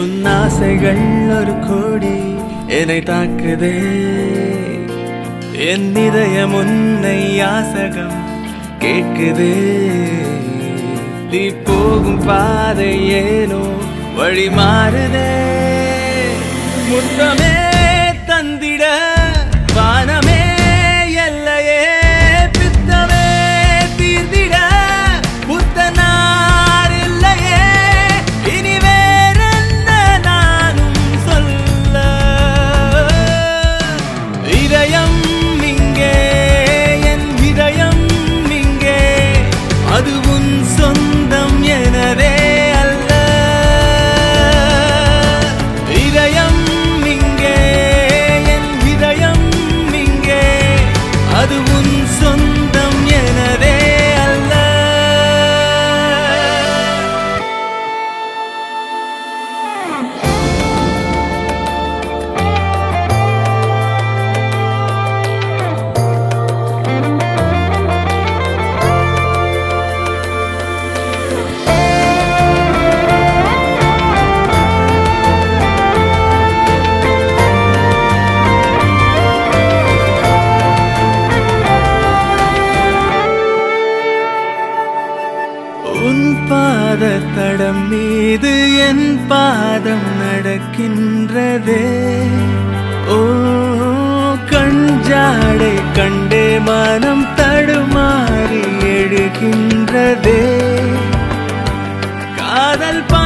உன் ஆசைகள் ஒரு கோடி என்னை தாக்குதே என் இதயம் உன்னை யாசகம் கேட்குதே நீ போகும் பாதை ஏனோ வழி மாறுதே முத்தமே தந்திட வானமே எல்லையே பித்தமே தீர்ந்திட புத்தனார் இல்லையே இனி வேறென்ன நானும் சொல்ல இதயம் இங்கே என் இதயம் இங்கே அது உன் சொந்தம் எனவே அல்ல இதயம் இங்கே என் இதயம் இங்கே அது உன் சொந்தம் எனவே அல்ல உன் பாத தடம் மீது என் பாதம் நடக்கின்றதே ஓ கஞ்சாடை கண்டே மனம் தடுமாறி எழுகின்றதே காதல் பா